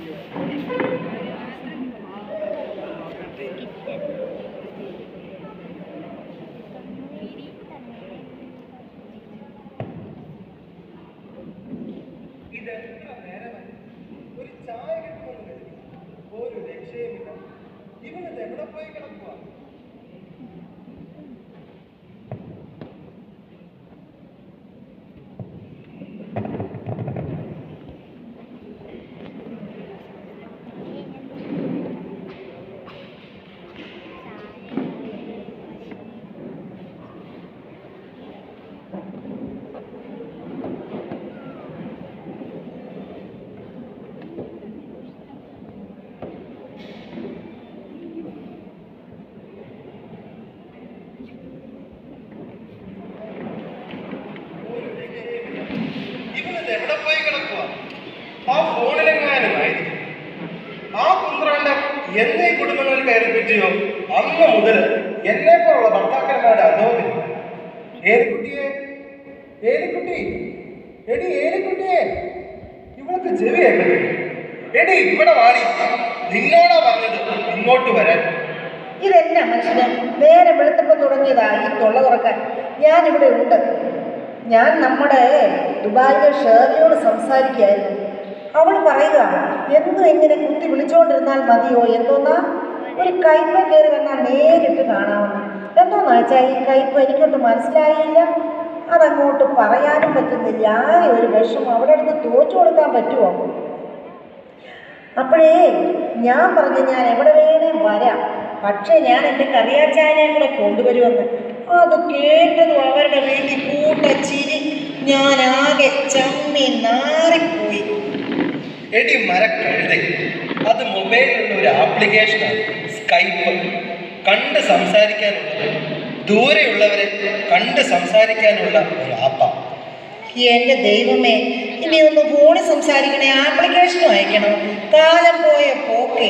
ഇതെത്ര നേരമായി ഒരു ചായ കിട്ടുമെന്ന് കരുതി ഒരു രക്ഷയുമില്ല ഇവനത് എവിടെ പോയി കിടക്കുക ഇവനത് എവിടെ പോയി കിടക്കുക ആ ഫോണിലെങ്ങാനുമായിരിക്കും ആ കുന്ത്രാണ്ടം എന്നീ കുടുംബങ്ങളിൽ കയറി പറ്റിയോ അന്ന് മുതൽ എന്നെ പോലുള്ള ഭർത്താക്കന്മാരുടെ അധോഗതി ഏലിക്കുട്ടിയെ ഏലിക്കുട്ടി എടി ഏലിക്കുട്ടിയെ ഇവൾക്ക് ചെവി കേൾക്കട്ടെ എടി ഇവിടെ വാടി നിന്നോടാ പറഞ്ഞത് ഇങ്ങോട്ട് വരാൻ ഇതെന്നാ മനുഷ്യന് നേരെ വെളുത്തപ്പം തുടങ്ങിയതാ ഈ തൊള്ള തുറക്കാൻ ഞാൻ ഇവിടെ ഉണ്ട് ഞാൻ നമ്മുടെ ദുബായിലെ ഷേറിയോട് സംസാരിക്കുകയായിരുന്നു അവൾ പറയുക എന്നും ഇങ്ങനെ കുത്തി വിളിച്ചുകൊണ്ടിരുന്നാൽ മതിയോ എന്തോന്നാ ഒരു കയ്പ കയറി വന്നാൽ നേരിട്ട് കാണാമെന്ന് എന്തോന്നാ വെച്ചാൽ ഈ കയ്പ എനിക്കൊട്ട് മനസ്സിലായില്ല അതങ്ങോട്ട് പറയാനും പറ്റുന്നില്ല ആകെ ഒരു വിഷം അവിടെ അടുത്ത് തോറ്റു കൊടുക്കാൻ പറ്റുമോ അപ്പോഴേ ഞാൻ പറഞ്ഞു ഞാൻ എവിടെ വേണേ വരാം പക്ഷേ ഞാൻ എൻ്റെ കറിയാച്ചായനെ കൂടെ കൊണ്ടുവരുമെന്ന് അത് കേട്ടതും അവരുടെ വീട്ടിൽ കൂട്ട ചിരി ഞാൻ ആകെ ചമ്മി നാറിപ്പോയി എടി മരക്കഴുത അത് മൊബൈലിലുള്ള ഒരു ആപ്ലിക്കേഷനാണ് സ്കൈപ്പ് കണ്ട് സംസാരിക്കാനുള്ളത് ദൂരെയുള്ളവരെ കണ്ട് സംസാരിക്കാനുള്ള ഒരു ആപ്പാണ് എൻ്റെ ദൈവമേ ഇനി ഒന്ന് ഫോണിൽ സംസാരിക്കണേ ആപ്ലിക്കേഷനും അയക്കണം കാലം പോയ പോക്കേ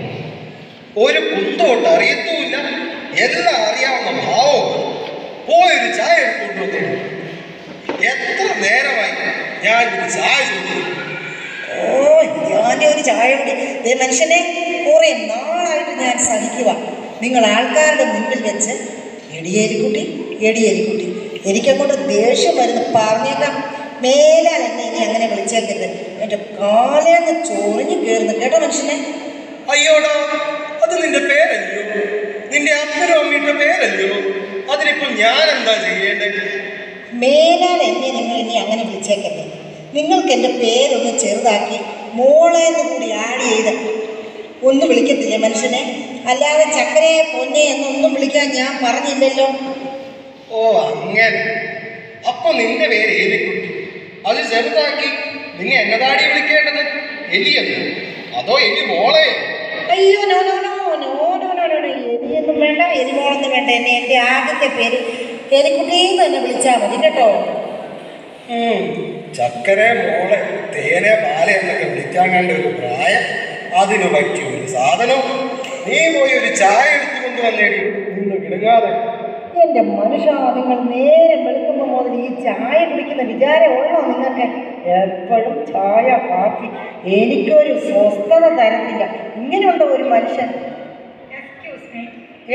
ഒരു കുന്തോട്ട് അറിയത്തുമില്ല എല്ലാം അറിയാവുന്ന ഭാവവും പോയൊരു ചായ എടുത്തുകൊണ്ട് വന്നു എത്ര നേരമായി ഞാൻ ഒരു ചായ ചോദിച്ചു ഓ ഞാൻ്റെ ഒരു ചായ കുടി ദേ മനുഷ്യനെ കുറേ നാളായിട്ട് ഞാൻ സഹിക്കുക നിങ്ങൾ ആൾക്കാരുടെ മുൻപിൽ വെച്ച് എടിയേരിക്കുട്ടി എടിയേരിക്കുട്ടി എനിക്കങ്ങോട്ട് ദേഷ്യം വരുന്നു പറഞ്ഞേക്കാം മേലാൽ എന്നെ ഇനി അങ്ങനെ വിളിച്ചേക്കരുത് എൻ്റെ കാലേന്ന് ചൊറിഞ്ഞു കയറുന്നു കേട്ടോ മനുഷ്യനെ അയ്യോടാ അത് നിന്റെ പേരല്ലയോ നിന്റെ അപ്പനും അമ്മയുടെ പേരല്ലയോ അതിനിപ്പോൾ ഞാൻ എന്താ ചെയ്യേണ്ടത് മേലാൽ എന്നെ നിങ്ങൾ ഇനി അങ്ങനെ വിളിച്ചേക്കരുത് നിങ്ങൾക്ക് എൻ്റെ പേരൊന്ന് ചെറുതാക്കി മോളെ എന്ന് കൂടി ആഡ് ചെയ്ത് ഒന്ന് വിളിക്കത്തില്ലേ മനുഷ്യനെ അല്ലാതെ ചക്കരയെ പൊന്നെ എന്നൊന്നും വിളിക്കാൻ ഞാൻ പറഞ്ഞില്ലല്ലോ ഓ അങ്ങനെ അപ്പൊ നിന്റെ പേര് ഏലിക്കുട്ടി അത് ചെറുതാക്കി നിന്നെ എന്നതാടി വിളിക്കേണ്ടത് എലിയെന്ന് അതോ എലി മോളെ അയ്യോ no no no no no no no no എലിയൊന്നും വേണ്ട എലിമോളൊന്നും വേണ്ട എന്നെ എൻ്റെ ആദ്യത്തെ പേര് എലിക്കുട്ടിന്ന് തന്നെ വിളിച്ചാൽ മതി കേട്ടോ ഉം, ചക്കര മോളെ തേനെ പാല എന്നൊക്കെ വിളിക്കാൻ കണ്ട ഒരു പ്രായം അതിന് പറ്റിയ ഒരു സാധനം നീ പോയി ഒരു ചായ എടുത്തു കൊണ്ടുവന്നേടി നിന്ന് വിടുങ്ങാതെ എൻ്റെ മനുഷ്യ നിങ്ങൾ നേരെ വെളുക്കുമ്പോൾ മുതൽ ഈ ചായ കുടിക്കുന്ന വിചാരം ഉള്ളോ നിങ്ങൾക്ക് എപ്പോഴും ചായ കാപ്പി എനിക്കൊരു സ്വസ്ഥത തരത്തില്ല ഇങ്ങനെയുണ്ടോ ഒരു മനുഷ്യൻ എക്സ്ക്യൂസ് മീ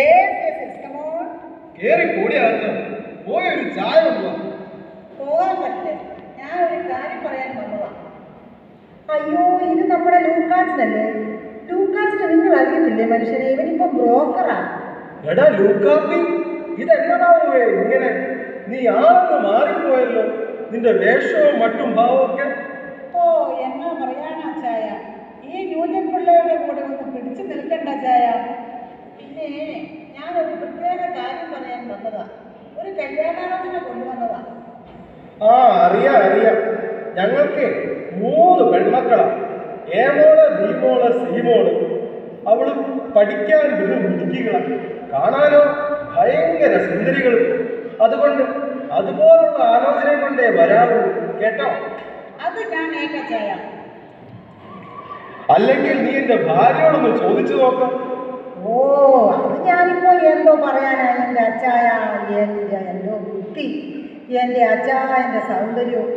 കേറി കൂടിയകത്ത് പോയി ഒരു ചായ കൊണ്ടുവാ പോകാൻ പറ്റില്ല ഞാൻ ഒരു കാര്യം പറയാൻ വന്നതാണ് അയ്യോ ഇത് നമ്മുടെ ലൂക്കാച്ചിനല്ലേ ലൂക്കാച്ചിനെ നിങ്ങൾ അറിയത്തില്ലേ മനുഷ്യനെ ഇവനിപ്പം ബ്രോക്കറാണ് എടാ ലൂക്കാപ്പി ഇതെന്നടാവേ ഇങ്ങനെ നീ ആണെന്ന് മാറിപ്പോയല്ലോ നിന്റെ വേഷവും മട്ടും ഭാവവും ഒക്കെ ഓ എന്നാ പറയാനാ ചായ ഈ ന്യൂജൻ പിള്ളേരുടെ കൂടെ ഒന്ന് പിടിച്ചു നിൽക്കണ്ട ചായ പിന്നെ ഞാനൊരു പ്രത്യേക കാര്യം പറയാൻ വന്നതാ ഒരു കല്യാണാലോചന കൊണ്ടുവന്നതാ ആ അറിയാം അറിയാം ഞങ്ങൾക്ക് മൂന്ന് പെൺമക്കളാ എ മോള് ബി മോള് സി മോള് അവള് പഠിക്കാൻ ബഹു മിടുക്കികളാണ് കാണാനോ ഭയങ്കര സുന്ദരികളും അതുകൊണ്ട് അതുപോലുള്ള ആലോചന കൊണ്ടേ വരാറുള്ളൂ കേട്ടോ അത് ഞാൻ ഏക ചായ അല്ലെങ്കിൽ നീ എന്റെ ഭാര്യയോടൊന്ന് ചോദിച്ചു നോക്കാം ഓ അത് ഞാനിപ്പോ എന്തോ പറയാനാ എൻ്റെ അച്ചായ എൻ്റെ എന്തോ ബുദ്ധി എൻ്റെ അച്ചായൻ്റെ സൗന്ദര്യവും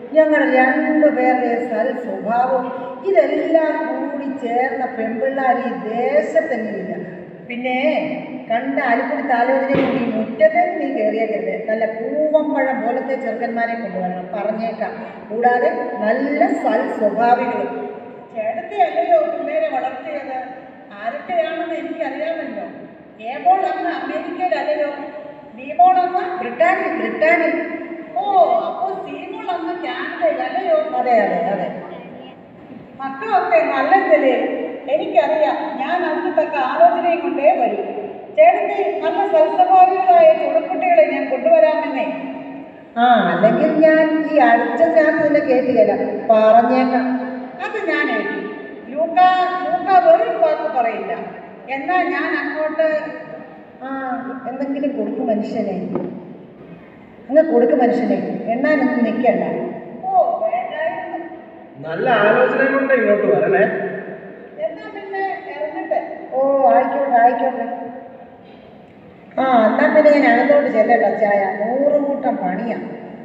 ഞങ്ങളുടെ രണ്ടു പേരുടെ സൽ സ്വഭാവം ഇതെല്ലാം കൂടി ചേർന്ന പെൺപിള്ളാർ ഈ ദേശത്തെങ്ങനെയില്ല പിന്നെ കണ്ട അലിക്കുടി ആലോചന കൂടി മുറ്റത്തേക്ക് നീ കയറിയേക്കരുത് നല്ല പൂവമ്പഴം പോലത്തെ ചെറുക്കന്മാരെ കൊണ്ടുവരണം പറഞ്ഞേക്കാം കൂടാതെ നല്ല സൽ സ്വഭാവികളും ചേട്ടത്തെ അല്ലയോ പിള്ളേരെ വളർത്തിയത് ആരൊക്കെയാണെന്ന് എനിക്കറിയാമല്ലോ ഏബോൾ അന്ന് അമേരിക്കയിലല്ലയോ ബീബോൾ അന്ന് ബ്രിട്ടാനിൽ ബ്രിട്ടാനിൽ ഓ അപ്പോൾ സീമോൾ അന്ന് കാനഡയിലല്ലയോ അതെ അതെ അതെ മക്കളൊക്കെ നല്ല നിലയിൽ എനിക്കറിയാം ഞാൻ അതിന് തക്ക ആലോചനയും കൊണ്ടേ വരൂ ചേട്ടത്തെ നല്ല സൽസ്വഭാവികളായ ചുണക്കുട്ടികളെ ഞാൻ കൊണ്ടുവരാമെന്നേ ആ അല്ലെങ്കിൽ ഞാൻ ഈ അടിച്ചതിനകത്ത് നിന്നെ കയറ്റുകയില്ല പറഞ്ഞേക്കാം അത് ഞാൻ എഴുതി ലൂക്ക ലൂക്ക വെറും വാക്ക് പറയില്ല എന്നാൽ ഞാൻ അങ്ങോട്ട് ആ എന്തെങ്കിലും കൊടുക്ക് മനുഷ്യനെ അങ്ങ് കൊടുക്ക് മനുഷ്യനെ എണ്ണാനൊന്നും നിൽക്കണ്ട ഓ വേണ്ടായിരുന്നു നല്ല ആലോചന കൊണ്ട് ഇങ്ങോട്ട് വരണേ എന്നാ പിന്നെ ഇറങ്ങട്ടെ ഓ ആയിക്കോട്ടെ ആയിക്കോട്ടെ ആ എന്നാ പിന്നെ ഞാൻ അകത്തോട്ട് ചെല്ലട്ടെ ചായ നൂറ് കൂട്ടം പണിയാ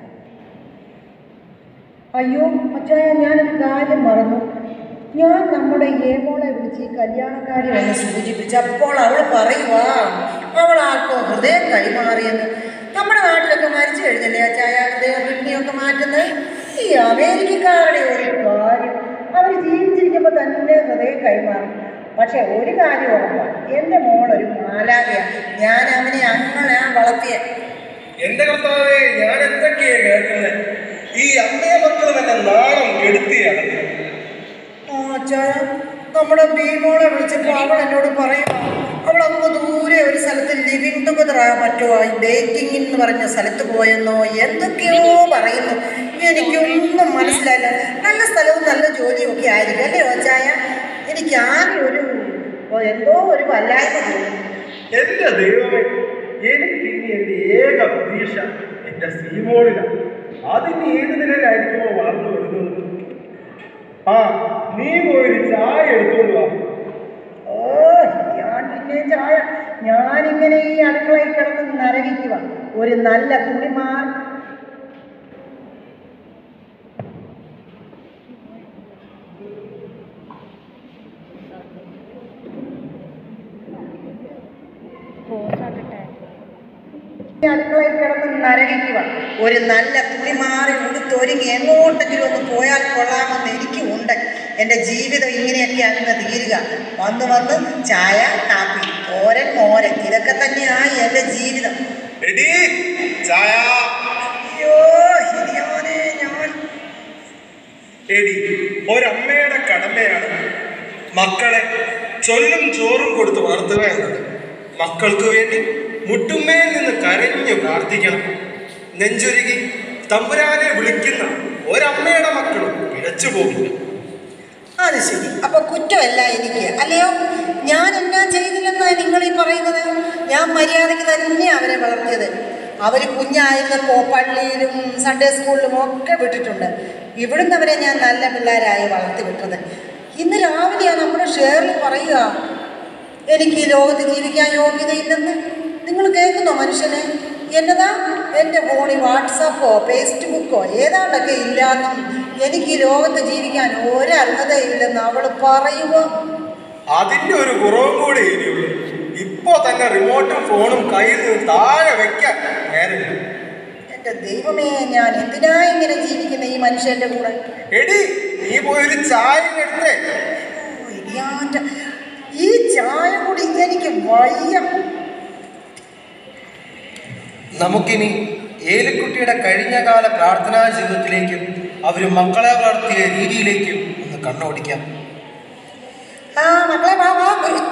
അയ്യോ അച്ചായ ഞാനൊരു കാര്യം മറന്നു ഞാൻ നമ്മുടെ ഏമോളെ വിളിച്ച് ഈ കല്യാണക്കാരി ഒന്ന് സൂചിപ്പിച്ചു അപ്പോൾ അവൾ പറയുവാ അവൾ ആർക്കോ ഹൃദയം കൈമാറിയെന്ന് നമ്മുടെ നാട്ടിലൊക്കെ മരിച്ചു കഴിഞ്ഞല്ലേ അച്ചായ ഹൃദയം കിഡ്നിയൊക്കെ മാറ്റുന്നത് ഈ അമേരിക്കക്കാരുടെ ഒരു കാര്യം അവർ ജീവിച്ചിരിക്കുമ്പോൾ തന്നെ ഹൃദയം കൈമാറും പക്ഷെ ഒരു കാര്യം ഉറപ്പാണ് എൻ്റെ മോളൊരു മാലാകയാണ് ഞാൻ അവനെ അങ്ങനെയാണ് വളർത്തിയത് എന്റെ കർത്താവേ ഞാൻ എന്തൊക്കെയാ കേൾക്കുന്നത് ഈ അമ്മയെ മക്കളും എന്നെ നാണം കെടുത്തിയാണ് ആ അച്ചായ നമ്മുടെ ഭീമോളെ വിളിച്ചപ്പോൾ അവൾ എന്നോട് പറയുക അവൾ അങ്ങ് ദൂരെ ഒരു സ്ഥലത്ത് ലിവിങ് ടുഗദർ ആകാൻ പറ്റുമോ ഈ ഡേറ്റിംഗ് എന്ന് പറഞ്ഞ സ്ഥലത്ത് പോയെന്നോ എന്തൊക്കെയോ പറയുന്നു എനിക്കൊന്നും മനസ്സിലായില്ല നല്ല സ്ഥലവും നല്ല ജോലിയും ഒക്കെ ആയിരിക്കും അല്ലേ അച്ചായ എനിക്ക് ആകെ ഒരു ഓ, എന്തോ ഒരു വല്ലായ്മ തോന്നുന്നു എന്റെ ദൈവമേ എനിക്ക് ഇനി എന്റെ ഏക പ്രതീക്ഷ എന്റെ സീമോളിലാണ് അതിന് ഏത് നിലയിലായിരിക്കുമോ വളർന്നു വരുന്നത് ആ നീ പോയൊരു ചായ എടുത്തുകൊണ്ട് വാ ഓ ഞാൻ പിന്നെ ചായ ഞാനിങ്ങനെ ഈ അടുക്കളയിൽ കിടന്ന് നരകിക്കുക ഒരു നല്ല തുണിമാർ ഈ അടുക്കളയിൽ കിടന്ന് നരകിക്കുക ഒരു നല്ല തുണി മാറി ഉടുത്തൊരുങ്ങി എങ്ങോട്ടെങ്കിലും ഒന്ന് പോയാൽ കൊള്ളാമെന്ന് എനിക്കുമുണ്ട് എൻ്റെ ജീവിതം ഇങ്ങനെയൊക്കെ അങ്ങ് തീരുക വന്ന് വന്ന് ചായ കാപ്പി ഓരൻ മോരൻ ഇതൊക്കെ തന്നെയായി എൻ്റെ ജീവിതം എടീ ചായ അയ്യോ ശരിയാണേ ഞാൻ എടി ഒരമ്മയുടെ കടമയാണ് മക്കളെ ചൊല്ലും ചോറും കൊടുത്ത് വളർത്തുക എന്നത് മക്കൾക്ക് വേണ്ടി മുട്ടുമേൽ നിന്ന് കരഞ്ഞു പ്രാർത്ഥിക്കണം നെഞ്ചുരുകി തമ്പുരാനെ വിളിക്കുന്ന ഒരമ്മയുടെ മക്കളും പിഴച്ചു പോകില്ല അത് ശരി അപ്പൊ കുറ്റമല്ല എനിക്ക് അല്ലയോ ഞാൻ എന്നാ ചെയ്തില്ലെന്നാണ് നിങ്ങൾ ഈ പറയുന്നത് ഞാൻ മര്യാദയ്ക്ക് തന്നെ അവരെ വളർത്തിയത് അവർ കുഞ്ഞായിരുന്നപ്പോൾ പള്ളിയിലും സൺഡേ സ്കൂളിലും ഒക്കെ വിട്ടിട്ടുണ്ട് ഇവിടുന്ന് അവരെ ഞാൻ നല്ല പിള്ളേരായി വളർത്തി വിട്ടത് ഇന്ന് രാവിലെയാണ് നമ്മുടെ ഷെയറിൽ പറയുക എനിക്ക് ഈ ലോകത്ത് ജീവിക്കാൻ യോഗ്യതയില്ലെന്ന് നിങ്ങൾ കേൾക്കുന്നോ മനുഷ്യനെ എന്നതാ എൻ്റെ ഫോണിൽ വാട്സാപ്പോ ഫേസ്ബുക്കോ ഏതാണ്ടൊക്കെ ഇല്ലാന്നും എനിക്ക് ഈ ലോകത്ത് ജീവിക്കാൻ ഒരർഹതയില്ലെന്ന് അവൾ പറയുമോ അതിന്റെ ഒരു കുറവും കൂടി ഇനിയുള്ളൂ ഇപ്പോ തന്നെ റിമോട്ടും ഫോണും കയ്യിൽ നിന്ന് താഴെ വെക്കാൻ നേരമില്ല എൻ്റെ ദൈവമേ ഞാൻ എന്തിനാ ഇങ്ങനെ ജീവിക്കുന്ന ഈ മനുഷ്യൻ്റെ കൂടെ എടി നീ പോയൊരു ചായ എടുത്തേ ഓ, ഇടിയാൻ്റെ ഈ ചായ കൂടി എനിക്ക് വയ്യ നമുക്കിനി ഏലിക്കുട്ടിയുടെ കഴിഞ്ഞകാല പ്രാർത്ഥനാ ജീവിതത്തിലേക്കും അവർ മക്കളെ വളർത്തിയ രീതിയിലേക്കും ഒന്ന് കണ്ണോടിക്കാം ആ മക്കളെ വാ വാ ഒരു-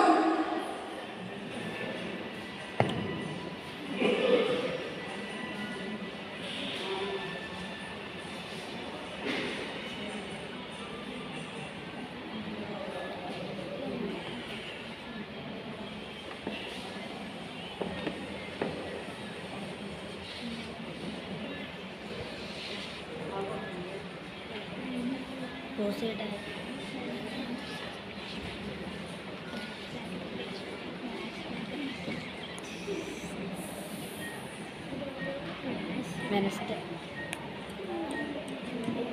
വെനസ്ഡേ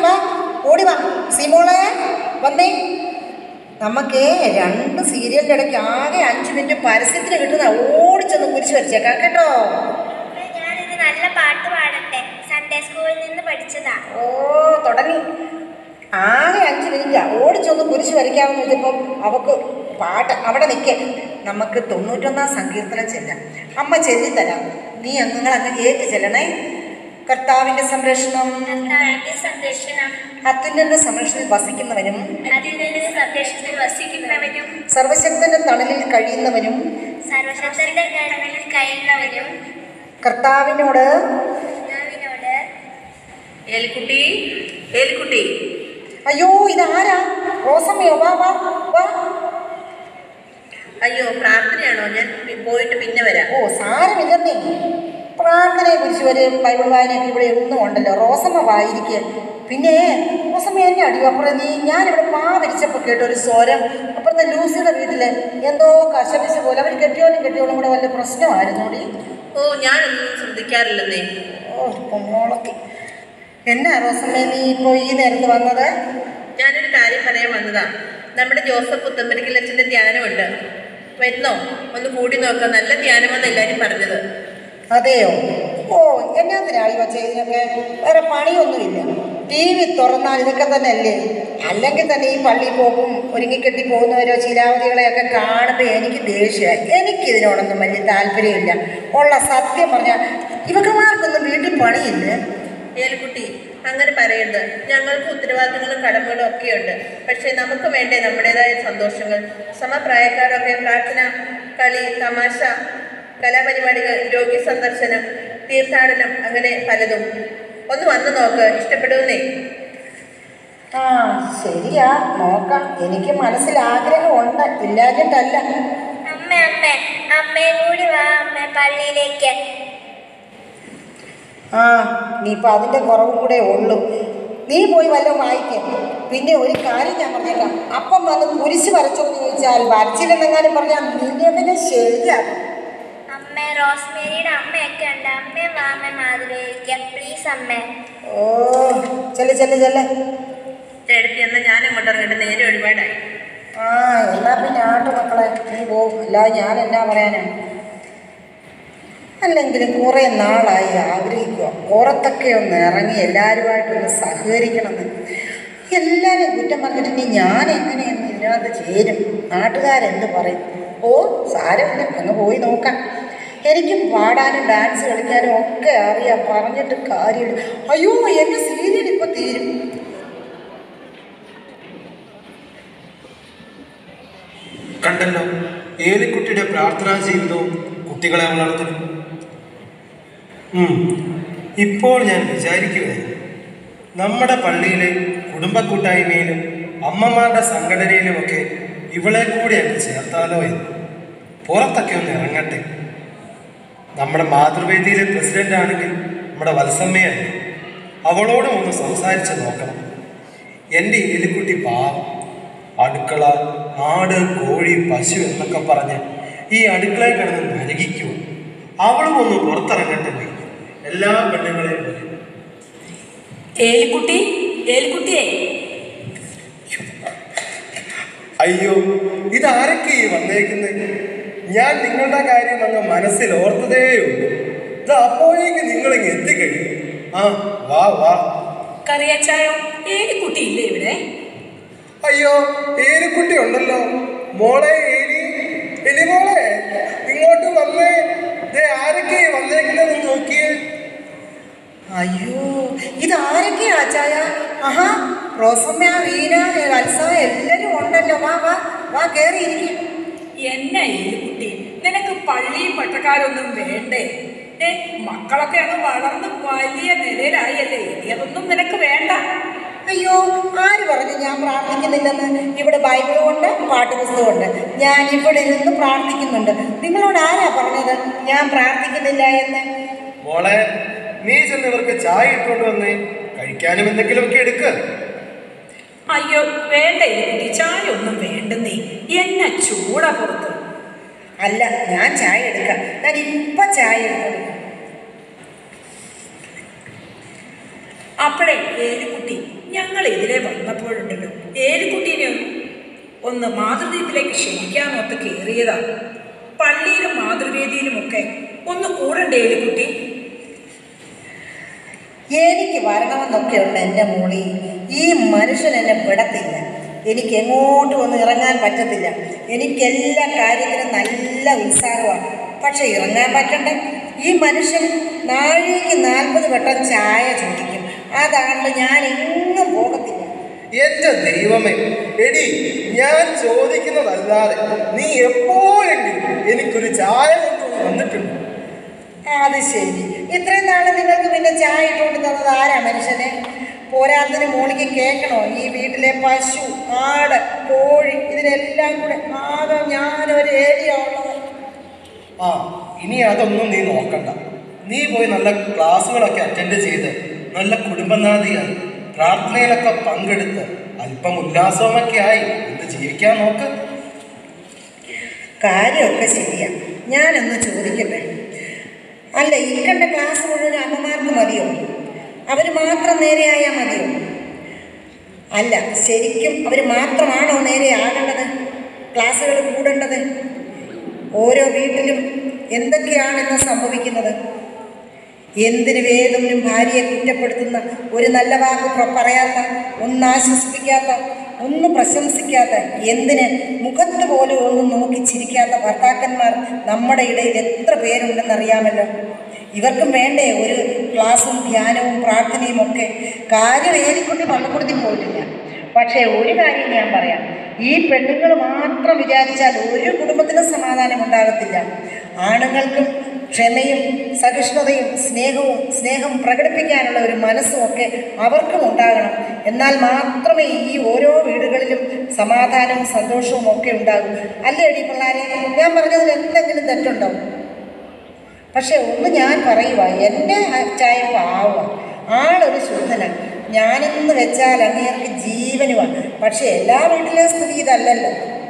വാ ഓടി വാ സിമോളെ വന്നേ നമുക്ക് രണ്ട് സീരിയലിൻ്റെ ഇടയ്ക്ക് ആകെ അഞ്ച് മിനിറ്റ് പരസ്യത്തിന് കിട്ടുന്ന ഓടിച്ചൊന്ന് കുരിശ് വരച്ചേക്കാം കേട്ടോ ഞാനിത് നല്ല പാട്ട് പാടട്ടെ സൺഡേ സ്കൂളിൽ നിന്ന് പഠിച്ചതാ ഓ തുടങ്ങി ആകെ അഞ്ച് മിനിറ്റാ ഓടിച്ചൊന്ന് കുരിശ് വരയ്ക്കാമെന്ന് വെച്ചപ്പം അവക്ക് പാട്ട് അവിടെ നിൽക്കേ നമുക്ക് തൊണ്ണൂറ്റൊന്നാം സങ്കീർത്തനം ചെല്ലാം അമ്മ ചെല്ലിത്തരാം നീ അംഗങ്ങൾ അങ്ങ് ഏറ്റ് ചെല്ലണേ കർത്താവിൻ്റെ സംരക്ഷണം കർത്താവിന്റെ സംരക്ഷണം അത്യുന്നന്റെ സംരക്ഷണത്തിൽ വസിക്കുന്നവനും അതിന്റെ സംരക്ഷണത്തിൽ വസിക്കുന്നവനും സർവശക്തന്റെ തണലിൽ കഴിയുന്നവനും സർവശക്തന്റെ കടകളിൽ കഴിയുന്നവനും കർത്താവിനോട് കർത്താവിനോട് ഏലിക്കുട്ടി ഏലിക്കുട്ടി അയ്യോ ഇതാരാ റോസമ്മയോ വാ വാ വാ അയ്യോ പ്രാർത്ഥനയാണോ ഞാൻ പി- പോയിട്ട് പിന്നെ വരാം ഓ സാരമില്ലെന്നേ പ്രാർത്ഥനയെ കുറിച്ച് വരെ ബൈബിൾ വായനയൊക്കെ ഇവിടെ ഒന്നും ഉണ്ടല്ലോ റോസമ്മ വായിരിക്കുക പിന്നെ റോസമ്മ എന്നെ അടിയോ അപ്പുറം നീ ഞാനിവിടെ പാ വിരിച്ചപ്പോൾ കേട്ട ഒരു സ്വരം അപ്പുറത്തെ ലൂസിയുടെ വീട്ടിൽ എന്തോ കശപിശ പോലെ അവർ കെട്ടിയോളും കെട്ടിയോളും കൂടെ വല്ല പ്രശ്നമായിരുന്നോടി ഓ ഞാനൊന്നും ശ്രദ്ധിക്കാറില്ലെന്നേ ഓ പൊന്നോളൊക്കെ എന്നാ റോസമ്മ നീ ഇപ്പോൾ ഈ നേരത്ത് വന്നത് ഞാനൊരു കാര്യം പറയാൻ വന്നതാ നമ്മുടെ ജോസഫ് പുത്തമ്പരിക്കൽ അച്ഛൻ്റെ ധ്യാനമുണ്ട് വരുന്നോ ഒന്ന് കൂടി നോക്കാം നല്ല ധ്യാനമെന്ന് എല്ലാവരും പറഞ്ഞത് അതെയോ ഓ എന്നാത്തിനായി വച്ച ഇതിനൊക്കെ വേറെ പണിയൊന്നുമില്ല ടി വി തുറന്നാൽ ഇതൊക്കെ തന്നെ അല്ലേ അല്ലെങ്കിൽ തന്നെ ഈ പള്ളി പോകും ഒരുങ്ങിക്കെട്ടി പോകുന്നവരോ ശിലാവതികളെയൊക്കെ കാണുമ്പോൾ എനിക്ക് ദേഷ്യമായി എനിക്കിതിനോടൊന്നും വലിയ താല്പര്യമില്ല ഉള്ള സത്യം പറഞ്ഞാൽ ഇവക്കന്മാർക്കൊന്നും വീട്ടിൽ പണിയില്ലേ ഏലിക്കുട്ടി അങ്ങനെ പറയരുത് ഞങ്ങൾക്ക് ഉത്തരവാദിത്തങ്ങളും കടമകളും ഒക്കെയുണ്ട് പക്ഷേ നമുക്ക് വേണ്ടേ നമ്മുടേതായ സന്തോഷങ്ങൾ സമപ്രായക്കാരൊക്കെ പ്രാർത്ഥന കളി തമാശ കലാപരിപാടികൾ രോഗി സന്ദർശനം തീർത്ഥാടനം അങ്ങനെ പലതും ഒന്ന് വന്നു നോക്ക് ഇഷ്ടപ്പെടുന്നേ ആ ശരിയാ നോക്കാം എനിക്ക് മനസ്സിൽ ആഗ്രഹമുണ്ട് ഇല്ലാഞ്ഞിട്ടല്ല അമ്മ അമ്മ അമ്മയും കൂടി വാ അമ്മ പള്ളിയിലേക്ക് ആ നീയിപ്പോൾ അതിൻ്റെ കുറവും കൂടെ ഉള്ളൂ നീ പോയി വല്ലതും വായിക്കേ പിന്നെ ഒരു കാര്യം ഞാൻ പറഞ്ഞേക്കാം അപ്പം വന്ന് കുരിശ് വരച്ചോ എന്ന് ചോദിച്ചാൽ വരച്ചില്ലെന്നെങ്ങാനും പറഞ്ഞാൽ നിന്നെ പിന്നെ ശരിയാക്കും അമ്മ റോസ്മേരിയുടെ അമ്മയൊക്കെ ഉണ്ട് അമ്മയും വാ അമ്മ മാധുരയിലേക്ക് പ്ലീസ് അമ്മ ഓ ചെല്ല് ചെല്ല് ചെല്ല് ചേട്ടത്തി എന്നാൽ ഞാൻ അങ്ങോട്ട് ഇറങ്ങിയിട്ട് നേരെ ഒരുപാടായി ആ എന്നാ പിന്നെ ആട്ട് മക്കളെ നീ പോവും അല്ലാതെ ഞാൻ എന്നാ പറയാനാ അല്ലെങ്കിലും കുറേ നാളായി ആഗ്രഹിക്കുക പുറത്തൊക്കെ ഒന്ന് ഇറങ്ങി എല്ലാവരുമായിട്ടൊന്ന് സഹകരിക്കണമെന്ന് എല്ലാവരെയും കുറ്റം പറഞ്ഞിട്ട് ഇനി ഞാൻ എങ്ങനെയൊന്നും ഇതിനകത്ത് ചേരും നാട്ടുകാരെന്ത് പറയും ഓ സാരമില്ല അങ്ങ് പോയി നോക്കാം എനിക്കും പാടാനും ഡാൻസ് കളിക്കാനും ഒക്കെ അറിയാം പറഞ്ഞിട്ട് കാര്യമില്ല അയ്യോ എൻ്റെ സീരിയൽ ഇപ്പം തീരും കണ്ടല്ലോ ഏലിക്കുട്ടിയുടെ പ്രാർത്ഥനാ ജീവിതവും കുട്ടികളെ വളർത്തലും ഉം. ഇപ്പോൾ ഞാൻ വിചാരിക്കുകയായിരുന്നു നമ്മുടെ പള്ളിയിലെ കുടുംബ കൂട്ടായ്മയിലും അമ്മമാരുടെ സംഘടനയിലുമൊക്കെ ഇവളെ കൂടി അങ്ങ് ചേർത്താലോ എന്ന് പുറത്തൊക്കെ ഒന്ന് ഇറങ്ങട്ടെ നമ്മുടെ മാതൃവേദിയിലെ പ്രസിഡന്റ് ആണെങ്കിൽ നമ്മുടെ വത്സമ്മയല്ലേ അവളോടും ഒന്ന് സംസാരിച്ച് നോക്കണം എൻ്റെ എലിക്കുട്ടി പാവം അടുക്കള ആട് കോഴി പശു എന്നൊക്കെ പറഞ്ഞ് ഈ അടുക്കളയിൽ കിടന്ന് നരകിക്കൂ അവളും ഒന്ന് പുറത്തിറങ്ങട്ടെ എല്ലാ പെണ്ണുങ്ങളെയും പോലെ ഏലിക്കുട്ടി ഏലിക്കുട്ടിയെ അയ്യോ ഇതാരൊക്കെ ഈ വന്നേക്കുന്നത് ഞാൻ നിങ്ങളുടെ കാര്യം അങ്ങ് മനസ്സിൽ ഓർത്തതേ ഉള്ളൂ ഇത് അപ്പോഴേക്ക് നിങ്ങളിങ്ങ് എത്തിക്കഴിഞ്ഞു ആ വാ വാ കറിയച്ചായോ ഏലിക്കുട്ടി ഇല്ലേ ഇവിടെ അയ്യോ ഏലിക്കുട്ടി ഉണ്ടല്ലോ മോളെ ഏലി എലി മോളെ ഇങ്ങോട്ട് വന്നേ ദേ ആരൊക്കെ വന്നേക്കുന്നതെന്ന് നോക്കിയേ അയ്യോ ഇതാരൊക്കെയാ ചായ ആഹാ റോസമ്മ റീന വത്സ എല്ലാരും ഉണ്ടല്ലോ വാ വാ വാ കേറി ഇരിക്കും എന്നാ ഏലിക്കുട്ടി നിനക്ക് പള്ളിയും പട്ടക്കാരൊന്നും വേണ്ടേ ഏ മക്കളൊക്കെ അങ്ങ് വളർന്ന് വലിയ നിലയിലായല്ലേ ഇനി അതൊന്നും നിനക്ക് വേണ്ട അയ്യോ ആര് പറഞ്ഞു ഞാൻ പ്രാർത്ഥിക്കുന്നില്ലെന്ന് ഇവിടെ ബൈബിളും ഉണ്ട് പാട്ടുപുസ്തകമുണ്ട് ഞാൻ ഇവിടെ നിന്ന് പ്രാർത്ഥിക്കുന്നുണ്ട് നിങ്ങളോട് ആരാ പറഞ്ഞത് ഞാൻ പ്രാർത്ഥിക്കുന്നില്ല എന്ന് മോളെ നീ ചെന്ന് ഇവർക്ക് ചായ ഇട്ടുകൊണ്ട് വന്നേ കഴിക്കാനും എന്തെങ്കിലുമൊക്കെ എടുക്ക് അയ്യോ വേണ്ട ഏലിക്കുട്ടി ചായ ഒന്നും വേണ്ടെന്നേ എന്നാ ചൂടാ പുറത്ത് അല്ല ഞാൻ ചായ എടുക്കാം ഞാൻ ഇപ്പം ചായ എടുക്കാം അപ്പോഴേ ഏലിക്കുട്ടി ഞങ്ങൾ ഇതിലെ വന്നപ്പോഴുണ്ടല്ലോ ഏലിക്കുട്ടീനെ ഒന്ന് മാതൃദ്വീപിലേക്ക് ക്ഷണിക്കാമൊത്ത് കയറിയതാ പള്ളിയിലും മാതൃവേദിയിലുമൊക്കെ ഒന്ന് കൂടണ്ടേ ഏലിക്കുട്ടി എനിക്ക് വരണമെന്നൊക്കെയുണ്ട് എൻ്റെ മോളി ഈ മനുഷ്യൻ എന്നെ വിടത്തില്ല എനിക്ക് എങ്ങോട്ടും ഒന്നും ഇറങ്ങാൻ പറ്റത്തില്ല എനിക്ക് എല്ലാ കാര്യത്തിനും നല്ല ഉത്സാഹമാണ് പക്ഷെ ഇറങ്ങാൻ പറ്റണ്ടേ ഈ മനുഷ്യൻ നാഴിക്ക് നാൽപ്പത് വട്ടം ചായ ചോദിക്കും അതാണ്ട് ഞാൻ എങ്ങും പോകത്തില്ല എന്റെ ദൈവമേ എടി ഞാൻ ചോദിക്കുന്നതല്ലാതെ നീ എപ്പോഴെങ്കിലും എനിക്കൊരു ചായ കൊണ്ടുവന്ന് വന്നിട്ടുണ്ട് അത് ശരി ഇത്രയും നാളെ നിങ്ങൾക്ക് പിന്നെ ചായ ഇട്ടുകൊണ്ട് തന്നത് ആരാ മനുഷ്യനെ പോരാത്തിന് മോളിക്ക് കേൾക്കണോ ഈ വീട്ടിലെ പശു ആട് കോഴി ഇതിനെല്ലാം കൂടെ ആകെ ഞാനൊരു ഏരിയ ഉള്ളത് ആ ഇനി അതൊന്നും നീ നോക്കണ്ട നീ പോയി നല്ല ക്ലാസ്സുകളൊക്കെ അറ്റൻഡ് ചെയ്ത് നല്ല കുടുംബനാഥിയായി പ്രാർത്ഥനയിലൊക്കെ പങ്കെടുത്ത് അല്പം ഉല്ലാസവുമൊക്കെ ആയി ഇന്ന് ജീവിക്കാൻ നോക്ക് കാര്യമൊക്കെ ശരിയാ ഞാനൊന്ന് ചോദിക്കട്ടെ അല്ല ഈ കണ്ട ക്ലാസ് മുഴുവൻ അമ്മമാർക്ക് മതിയോ അവർ മാത്രം നേരെയായാൽ മതിയോ അല്ല ശരിക്കും അവർ മാത്രമാണോ നേരെ ആകേണ്ടത് ക്ലാസ്സുകൾ കൂടേണ്ടത് ഓരോ വീട്ടിലും എന്തൊക്കെയാണ് ഇന്ന് സംഭവിക്കുന്നത് എന്തിനു വേദനും ഭാര്യയെ കുറ്റപ്പെടുത്തുന്ന ഒരു നല്ല വാക്ക് പ്ര- പറയാത്ത ഒന്ന് ആശ്വസിപ്പിക്കാത്ത ഒന്ന് പ്രശംസിക്കാത്ത എന്തിന് മുഖത്ത് പോലും ഒന്നും നോക്കി ചിരിക്കാത്ത ഭർത്താക്കന്മാർ നമ്മുടെ ഇടയിൽ എത്ര പേരുണ്ടെന്നറിയാമല്ലോ ഇവർക്കും വേണ്ടേ ഒരു ക്ലാസ്സും ധ്യാനവും പ്രാർത്ഥനയും ഒക്കെ കാര്യം ഏലിക്കുട്ടി പള്ളിക്കൂടത്തിൽ പോയിട്ടില്ല പക്ഷേ ഒരു കാര്യം ഞാൻ പറയാം ഈ പെണ്ണുങ്ങൾ മാത്രം വിചാരിച്ചാൽ ഒരു കുടുംബത്തിനും സമാധാനം ഉണ്ടാകത്തില്ല ആണുങ്ങൾക്കും ക്ഷമയും സഹിഷ്ണുതയും സ്നേഹവും സ്നേഹം പ്രകടിപ്പിക്കാനുള്ള ഒരു മനസ്സും ഒക്കെ അവർക്കും ഉണ്ടാകണം എന്നാൽ മാത്രമേ ഈ ഓരോ വീടുകളിലും സമാധാനവും സന്തോഷവും ഒക്കെ ഉണ്ടാകൂ അല്ലേ എടി പിള്ളാരെ ഞാൻ പറഞ്ഞതിൽ എന്തെങ്കിലും തെറ്റുണ്ടോ പക്ഷെ ഒന്ന് ഞാൻ പറയുക എൻ്റെ ചായ പാവ ആളൊരു ശുദ്ധനാണ് ഞാനെന്ന് വെച്ചാൽ അങ്ങേർക്ക് ജീവനുമാണ് പക്ഷെ എല്ലാ വീട്ടിലെയും സ്ഥിതി ഇതല്ലല്ലോ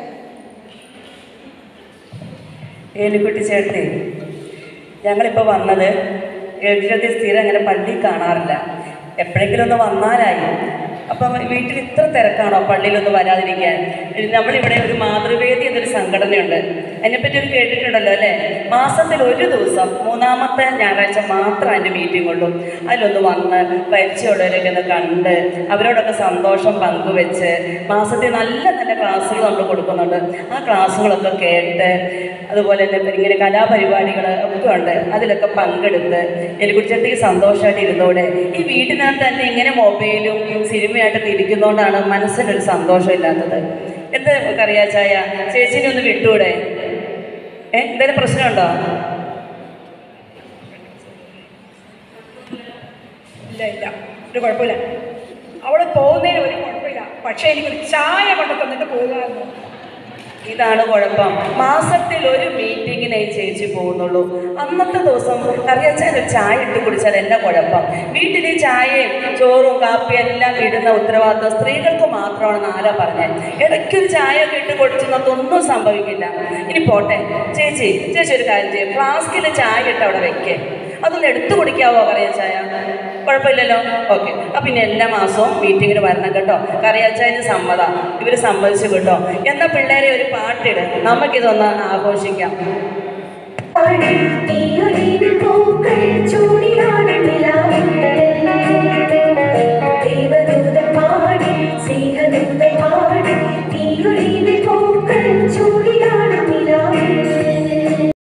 ഏലിക്കുട്ടി ചേട്ടനെ ഞങ്ങളിപ്പോൾ വന്നത് എഴുതി സ്ഥിരം അങ്ങനെ പള്ളി കാണാറില്ല എപ്പോഴെങ്കിലും ഒന്ന് വന്നാലായി അപ്പം വീട്ടിൽ ഇത്ര തിരക്കാണോ പള്ളിയിലൊന്ന് വരാതിരിക്കാൻ നമ്മളിവിടെ ഒരു മാതൃവേദി എന്നൊരു സംഘടനയുണ്ട് അതിനെപ്പറ്റി ഒരു കേട്ടിട്ടുണ്ടല്ലോ അല്ലേ മാസത്തിൽ ഒരു ദിവസം മൂന്നാമത്തെ ഞായറാഴ്ച മാത്രം അതിൻ്റെ മീറ്റിംഗ് ഉള്ളൂ അതിലൊന്ന് വന്ന് പരിചയമുള്ളവരൊക്കെ ഒന്ന് കണ്ട് അവരോടൊക്കെ സന്തോഷം പങ്കുവെച്ച് മാസത്തിൽ നല്ല നല്ല ക്ലാസ്സുകൾ നമ്മൾ കൊടുക്കുന്നുണ്ട് ആ ക്ലാസ്സുകളൊക്കെ കേട്ട് അതുപോലെ തന്നെ ഇപ്പം ഇങ്ങനെ കലാപരിപാടികൾ ഒക്കെ ഉണ്ട് അതിലൊക്കെ പങ്കെടുത്ത് എലിക്കുടിച്ചേട്ടിക്ക് സന്തോഷമായിട്ട് ഇരുന്നോടെ ഈ വീട്ടിനകത്ത് തന്നെ ഇങ്ങനെ മൊബൈലും സിനിമയായിട്ടൊക്കെ ഇരിക്കുന്നതുകൊണ്ടാണ് മനസ്സിനൊരു സന്തോഷമില്ലാത്തത് എന്ത് കറിയാച്ചായ ചേച്ചീനെ ഒന്ന് വിട്ടൂടെ ഏ എന്തെങ്കിലും പ്രശ്നമുണ്ടോ ഇല്ല ഇല്ല ഒരു കുഴപ്പമില്ല അവിടെ പോകുന്നതിന് ഒരു കുഴപ്പമില്ല പക്ഷേ എനിക്കൊരു ചായ കൊണ്ട് തന്നിട്ട് പോകുമായിരുന്നു ഇതാണ് കുഴപ്പം മാസത്തിൽ ഒരു മീറ്റിങ്ങിനെ ഈ ചേച്ചി പോകുന്നുള്ളൂ അന്നത്തെ ദിവസം കറിയച്ചാൽ ഒരു ചായ ഇട്ട് കുടിച്ചാൽ എന്നാ കുഴപ്പം വീട്ടിൽ ഈ ചായയും ചോറും കാപ്പിയും എല്ലാം ഇടുന്ന ഉത്തരവാദിത്വം സ്ത്രീകൾക്ക് മാത്രമാണ് ആരാ പറഞ്ഞത് ഇടയ്ക്കൊരു ചായ ഒക്കെ ഇട്ട് കുടിച്ചെന്നൊന്നും സംഭവിക്കില്ല ഇനി പോട്ടെ ചേച്ചി ചേച്ചി ഒരു കാര്യം ചെയ്യും ഫ്ലാസ്കിൽ ചായ ഇട്ട് അവിടെ വെക്കേ അതൊന്ന് എടുത്തു കുടിക്കാവോ കറിയച്ചായ കുഴപ്പമില്ലല്ലോ ഓക്കെ അപ്പം പിന്നെ എല്ലാ മാസവും മീറ്റിങ്ങിന് വരണം കേട്ടോ കറിയച്ചായന് സമ്മതം ഇവർ സമ്മതിച്ചു കേട്ടോ എന്നാൽ പിള്ളേരെ ഒരു പാട്ടിട് നമുക്കിതൊന്ന് ആഘോഷിക്കാം പൂക്കൾ ചൂടിയാടട്ടെ